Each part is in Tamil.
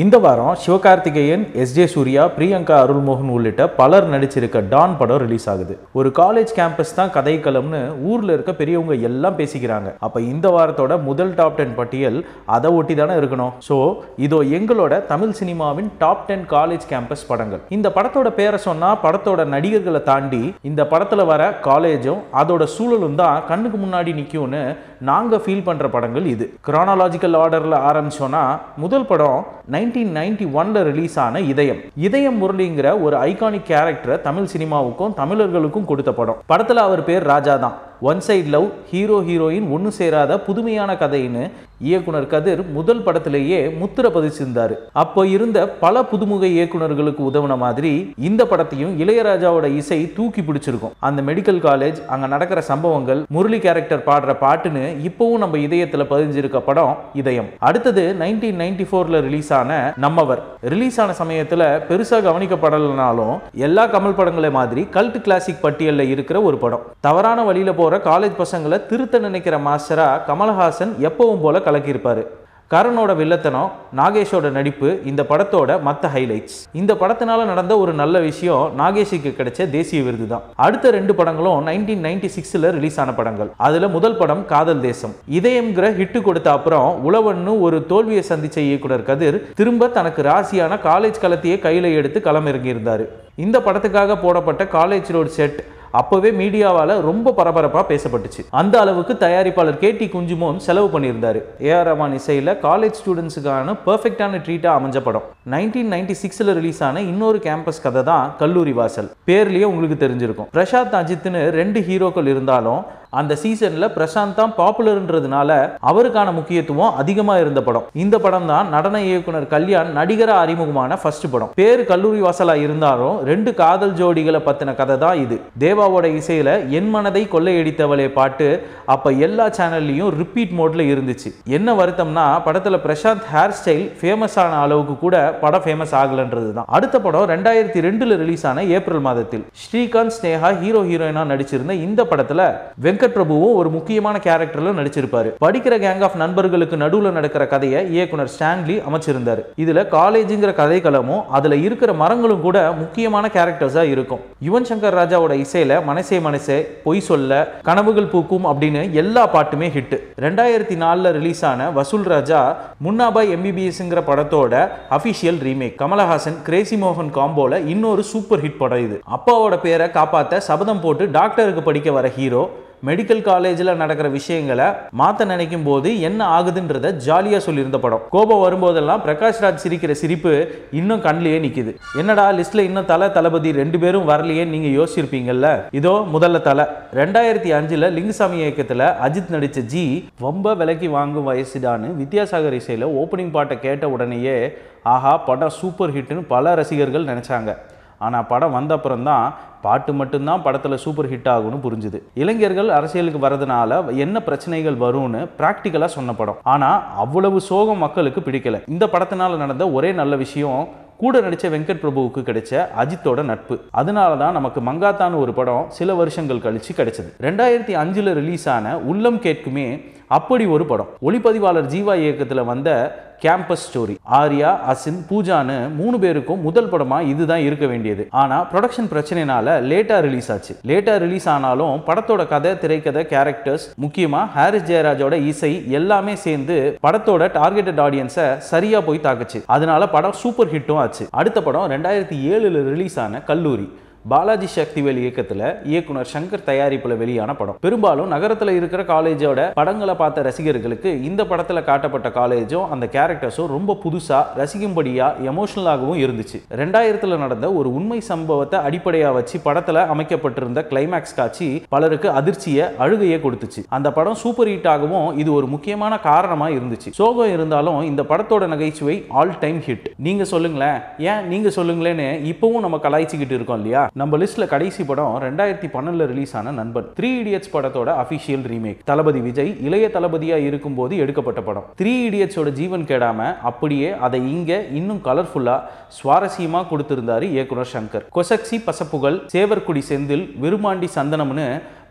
இந்த வாரம் சிவகார்த்திகேயன் எஸ் ஜே சூர்யா பிரியங்கா அருள்மோகன் உள்ளிட்ட பலர் நடிச்சிருக்க டான் படம் ரிலீஸ் ஆகுது ஒரு காலேஜ் கேம்பஸ் தான் கதைக்களம்னு ஊர்ல இருக்க பெரியவங்க எல்லாம் பேசிக்கிறாங்க அப்ப இந்த வாரத்தோட முதல் டாப் டென் பட்டியல் அதை ஒட்டி தானே இருக்கணும் ஸோ இதோ எங்களோட தமிழ் சினிமாவின் டாப் டென் காலேஜ் கேம்பஸ் படங்கள் இந்த படத்தோட பேரை சொன்னா படத்தோட நடிகர்களை தாண்டி இந்த படத்துல வர காலேஜும் அதோட சூழலும் தான் கண்ணுக்கு முன்னாடி நிற்கும்னு நாங்க ஃபீல் பண்ற படங்கள் இது கிரானாலாஜிக்கல் ஆர்டர்ல ஆரம்பிச்சோன்னா முதல் படம் நைன்டீன் நைன்டி ஒன்ல ரிலீஸ் ஆன இதயம் இதயம் முரளிங்கிற ஒரு ஐகானிக் கேரக்டரை தமிழ் சினிமாவுக்கும் தமிழர்களுக்கும் கொடுத்த படம் படத்துல அவர் பேர் ராஜா தான் one side love hero heroine ஒன்று சேராத புதுமையான கதைன்னு இயக்குனர் கதிர் முதல் படத்திலேயே முத்திர பதிச்சிருந்தாரு அப்போ இருந்த பல புதுமுக இயக்குனர்களுக்கு உதவுன மாதிரி இந்த படத்தையும் இளையராஜாவோட இசை தூக்கி பிடிச்சிருக்கும் அந்த மெடிக்கல் காலேஜ் அங்க நடக்கிற சம்பவங்கள் முரளி கேரக்டர் பாடுற பாட்டுன்னு இப்பவும் நம்ம இதயத்துல பதிஞ்சிருக்க படம் இதயம் அடுத்தது நைன்டீன் நைன்டி ஃபோர்ல ரிலீஸ் ஆன நம்மவர் ரிலீஸ் ஆன சமயத்துல பெருசா கவனிக்கப்படலைனாலும் எல்லா கமல் படங்களே மாதிரி கல்ட் கிளாசிக் பட்டியல்ல இருக்கிற ஒரு படம் தவறான வழியில போற காலேஜ் பசங்களை திருத்த நினைக்கிற மாஸ்டரா கமலஹாசன் எப்பவும் போல கலக்கியிருப்பாரு கரனோட வில்லத்தனம் நாகேஷோட நடிப்பு இந்த படத்தோட மற்ற ஹைலைட்ஸ் இந்த படத்தினால நடந்த ஒரு நல்ல விஷயம் நாகேஷுக்கு கிடைச்ச தேசிய விருது தான் அடுத்த ரெண்டு படங்களும் நைன்டீன் நைன்டி சிக்ஸ்ல ரிலீஸ் ஆன படங்கள் அதுல முதல் படம் காதல் தேசம் இதயம்ங்கிற ஹிட்டு கொடுத்த அப்புறம் உழவன்னு ஒரு தோல்வியை சந்திச்ச இயக்குனர் கதிர் திரும்ப தனக்கு ராசியான காலேஜ் களத்தையே கையில எடுத்து களம் இறங்கியிருந்தாரு இந்த படத்துக்காக போடப்பட்ட காலேஜ் ரோடு செட் அப்போவே மீடியாவால் ரொம்ப பரபரப்பாக பேசப்பட்டுச்சு அந்த அளவுக்கு தயாரிப்பாளர் கே டி குஞ்சுமோன் செலவு பண்ணியிருந்தாரு ஏஆர் ரமான் இசையில் காலேஜ் ஸ்டூடெண்ட்ஸுக்கான பெர்ஃபெக்டான ட்ரீட்டாக அமைஞ்ச படம் நைன்டீன் நைன்டி சிக்ஸில் ரிலீஸ் ஆன இன்னொரு கேம்பஸ் கதை தான் கல்லூரி வாசல் பேர்லேயே உங்களுக்கு தெரிஞ்சிருக்கும் பிரசாந்த் அஜித்னு ரெண்டு ஹீரோக்கள் இருந்தாலும் அந்த சீசன்ல பிரசாந்த் தான் பாப்புலர்ன்றதுனால அவருக்கான முக்கியத்துவம் அதிகமா இருந்த படம் இந்த படம் தான் நடன இயக்குனர் கல்யாண் நடிகரா அறிமுகமான ஃபர்ஸ்ட் படம் பேரு கல்லூரி வாசலா இருந்தாலும் ரெண்டு காதல் ஜோடிகளை பத்தின கதை தான் இது தேவாவோட இசையில என் மனதை கொள்ளையடித்தவளே பாட்டு அப்ப எல்லா சேனல்லையும் ரிப்பீட் மோட்ல இருந்துச்சு என்ன வருத்தம்னா படத்துல பிரசாந்த் ஹேர் ஸ்டைல் ஃபேமஸ் ஆன அளவுக்கு கூட படம் ஃபேமஸ் ஆகலன்றது தான் அடுத்த படம் ரெண்டாயிரத்தி ரெண்டுல ரிலீஸ் ஆன ஏப்ரல் மாதத்தில் ஸ்ரீகாந்த் ஸ்னேகா ஹீரோ ஹீரோயினா நடிச்சிருந்த இந்த படத்துல வெங்கட் பிரபுவும் ஒரு முக்கியமான கேரக்டர்ல நடிச்சிருப்பாரு படிக்கிற கேங் ஆஃப் நண்பர்களுக்கு நடுவுல நடக்கிற கதையை இயக்குனர் ஸ்டான்லி அமைச்சிருந்தாரு இதுல காலேஜுங்கிற கதைக்களமும் அதுல இருக்கிற மரங்களும் கூட முக்கியமான கேரக்டர்ஸா இருக்கும் யுவன் சங்கர் ராஜாவோட இசையில மனசே மனசே பொய் சொல்ல கனவுகள் பூக்கும் அப்படின்னு எல்லா பாட்டுமே ஹிட் ரெண்டாயிரத்தி நாலுல ரிலீஸ் ஆன வசூல் ராஜா முன்னாபாய் எம்பிபிஎஸ்ங்கிற படத்தோட அபிஷியல் ரீமேக் கமலஹாசன் கிரேசி மோகன் காம்போல இன்னொரு சூப்பர் ஹிட் படம் இது அப்பாவோட பேரை காப்பாத்த சபதம் போட்டு டாக்டருக்கு படிக்க வர ஹீரோ மெடிக்கல் காலேஜில் நடக்கிற விஷயங்களை மாற்ற நினைக்கும் போது என்ன ஆகுதுன்றத ஜாலியாக சொல்லியிருந்த படம் கோபம் வரும்போதெல்லாம் பிரகாஷ் ராஜ் சிரிக்கிற சிரிப்பு இன்னும் கண்ணிலேயே நிற்கிது என்னடா லிஸ்ட்டில் இன்னும் தலை தளபதி ரெண்டு பேரும் வரலையே நீங்கள் யோசிச்சிருப்பீங்கல்ல இதோ முதல்ல தலை ரெண்டாயிரத்தி அஞ்சில் லிங்குசாமி இயக்கத்தில் அஜித் நடித்த ஜி ரொம்ப விலைக்கு வாங்கும் வயசுடான்னு வித்யாசாகர் இசையில் ஓப்பனிங் பாட்டை கேட்ட உடனேயே ஆஹா படம் சூப்பர் ஹிட்னு பல ரசிகர்கள் நினச்சாங்க ஆனால் படம் வந்த அப்புறம் தான் பாட்டு மட்டும்தான் படத்தில் சூப்பர் ஹிட் ஆகும்னு புரிஞ்சுது இளைஞர்கள் அரசியலுக்கு வரதுனால என்ன பிரச்சனைகள் வரும்னு ப்ராக்டிக்கலாக சொன்ன படம் ஆனால் அவ்வளவு சோகம் மக்களுக்கு பிடிக்கல இந்த படத்தினால நடந்த ஒரே நல்ல விஷயம் கூட நடித்த வெங்கட் பிரபுவுக்கு கிடைச்ச அஜித்தோட நட்பு அதனால தான் நமக்கு மங்காத்தான்னு ஒரு படம் சில வருஷங்கள் கழிச்சு கிடைச்சது ரெண்டாயிரத்தி அஞ்சில் ரிலீஸ் ஆன உள்ளம் கேட்குமே அப்படி ஒரு படம் ஒளிப்பதிவாளர் ஜீவா இயக்கத்தில் வந்த கேம்பஸ் ஸ்டோரி ஆர்யா அசின் பூஜான்னு மூணு பேருக்கும் முதல் படமா இதுதான் இருக்க வேண்டியது ஆனா ப்ரொடக்ஷன் பிரச்சனைனால லேட்டா ரிலீஸ் ஆச்சு லேட்டா ரிலீஸ் ஆனாலும் படத்தோட கதை திரைக்கதை கேரக்டர்ஸ் முக்கியமா ஹாரிஸ் ஜெயராஜோட இசை எல்லாமே சேர்ந்து படத்தோட டார்கெட்டட் ஆடியன்ஸை சரியா போய் தாக்குச்சு அதனால படம் சூப்பர் ஹிட்டும் ஆச்சு அடுத்த படம் ரெண்டாயிரத்தி ஏழுல ரிலீஸ் ஆன கல்லூரி பாலாஜி சக்திவேல் இயக்கத்தில் இயக்குனர் சங்கர் தயாரிப்பில் வெளியான படம் பெரும்பாலும் நகரத்தில் இருக்கிற காலேஜோட படங்களை பார்த்த ரசிகர்களுக்கு இந்த படத்தில் காட்டப்பட்ட காலேஜும் அந்த கேரக்டர்ஸும் ரொம்ப புதுசாக ரசிக்கும்படியாக எமோஷனலாகவும் இருந்துச்சு ரெண்டாயிரத்தில் நடந்த ஒரு உண்மை சம்பவத்தை அடிப்படையாக வச்சு படத்தில் அமைக்கப்பட்டிருந்த கிளைமேக்ஸ் காட்சி பலருக்கு அதிர்ச்சியை அழுகையை கொடுத்துச்சு அந்த படம் சூப்பர் ஹிட் ஆகவும் இது ஒரு முக்கியமான காரணமாக இருந்துச்சு சோகம் இருந்தாலும் இந்த படத்தோட நகைச்சுவை ஆல் டைம் ஹிட் நீங்க சொல்லுங்களேன் ஏன் நீங்க சொல்லுங்களேன்னு இப்பவும் நம்ம கலாய்ச்சிக்கிட்டு இருக்கோம் இல்லையா நம்ம லிஸ்ட்ல கடைசி படம் ரெண்டாயிரத்தி பன்னெண்டுல ரிலீஸ் ஆன நண்பன் த்ரீ இடியட்ஸ் படத்தோட அபிஷியல் ரீமேக் தளபதி விஜய் இளைய தளபதியா இருக்கும்போது எடுக்கப்பட்ட படம் த்ரீ இடியட்ஸோட ஜீவன் கெடாம அப்படியே அதை இங்க இன்னும் கலர்ஃபுல்லா சுவாரஸ்யமா கொடுத்திருந்தாரு இயக்குனர் சங்கர் கொசக்சி பசப்புகள் சேவர்குடி செந்தில் விருமாண்டி சந்தனம்னு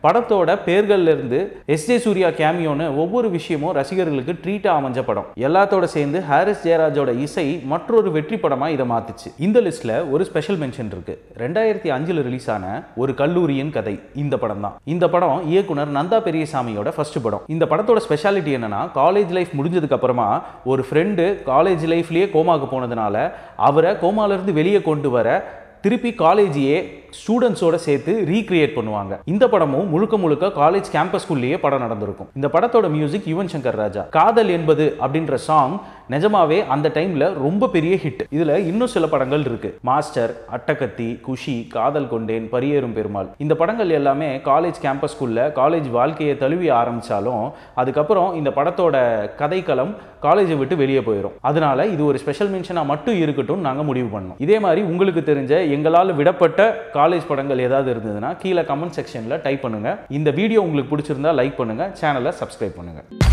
படத்தோட பேர்கள்ல இருந்து எஸ் ஜே சூர்யா கேமியோன்னு ஒவ்வொரு விஷயமும் ரசிகர்களுக்கு ட்ரீட்டா அமைஞ்ச படம் எல்லாத்தோட சேர்ந்து ஹாரிஸ் ஜெயராஜோட இசை மற்றொரு வெற்றி படமா இதை மாத்துச்சு இந்த லிஸ்ட்ல ஒரு ஸ்பெஷல் மென்ஷன் இருக்கு ரெண்டாயிரத்தி அஞ்சுல ரிலீஸ் ஆன ஒரு கல்லூரியின் கதை இந்த படம் தான் இந்த படம் இயக்குனர் நந்தா பெரியசாமியோட ஃபர்ஸ்ட் படம் இந்த படத்தோட ஸ்பெஷாலிட்டி என்னன்னா காலேஜ் லைஃப் முடிஞ்சதுக்கு அப்புறமா ஒரு ஃப்ரெண்டு காலேஜ் லைஃப்லயே கோமாக்கு போனதுனால அவரை கோமால இருந்து வெளியே கொண்டு வர திருப்பி காலேஜையே ஸ்டூடெண்ட்ஸோட சேர்த்து ரீக்ரியேட் பண்ணுவாங்க இந்த படமும் முழுக்க முழுக்க காலேஜ் கேம்பஸ்குள்ளேயே படம் நடந்திருக்கும் இந்த படத்தோட மியூசிக் யுவன் சங்கர் ராஜா காதல் என்பது அப்படின்ற சாங் நிஜமாவே அந்த டைம்ல ரொம்ப பெரிய ஹிட் இதுல இன்னும் சில படங்கள் இருக்கு மாஸ்டர் அட்டகத்தி குஷி காதல் கொண்டேன் பரியேறும் பெருமாள் இந்த படங்கள் எல்லாமே காலேஜ் கேம்பஸ்குள்ள காலேஜ் வாழ்க்கையை தழுவி ஆரம்பிச்சாலும் அதுக்கப்புறம் இந்த படத்தோட கதைக்களம் காலேஜை விட்டு வெளியே போயிடும் அதனால இது ஒரு ஸ்பெஷல் மென்ஷனாக மட்டும் இருக்கட்டும் நாங்கள் முடிவு பண்ணோம் இதே மாதிரி உங்களுக்கு தெரிஞ்ச எங்களால் விடப்பட்ட காலேஜ் படங்கள் ஏதாவது இருந்ததுன்னா கீழே கமெண்ட் செக்ஷனில் டைப் பண்ணுங்க இந்த வீடியோ உங்களுக்கு பிடிச்சிருந்தா லைக் பண்ணுங்க சேனலை சப்ஸ்கிரைப் பண்ணுங்க